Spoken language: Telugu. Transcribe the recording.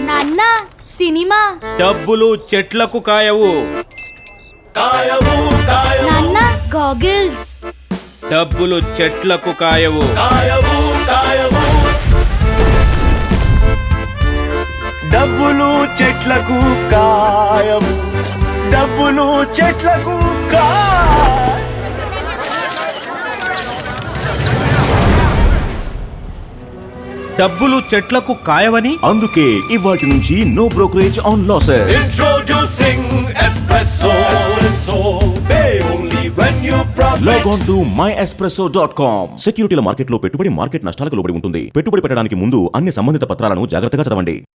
నాన్న సినిమా డబ్బులు చెట్లకు కాయవు కాయవు కాయవు నాన్న గాగిల్స్ డబ్బులు చెట్లకు కాయవు కాయవు కాయవు డబ్బులు చెట్లకు కాయవు డబ్బులు చెట్లకు కాయ డబ్బులు చెట్లకు కాయవని అందుకే ఇవాటి నుంచి no brokerage on losses Introducing espresso, pay only when you profit. Log on to my espresso dot com సెక్యూరిటీల మార్కెట్లో పెట్టుబడి మార్కెట్ నష్టాలకు లోబడి ఉంటుంది పెట్టుబడి పెట్టడానికి ముందు అన్ని సంబంధిత పత్రాలను జాగ్రత్తగా చదవండి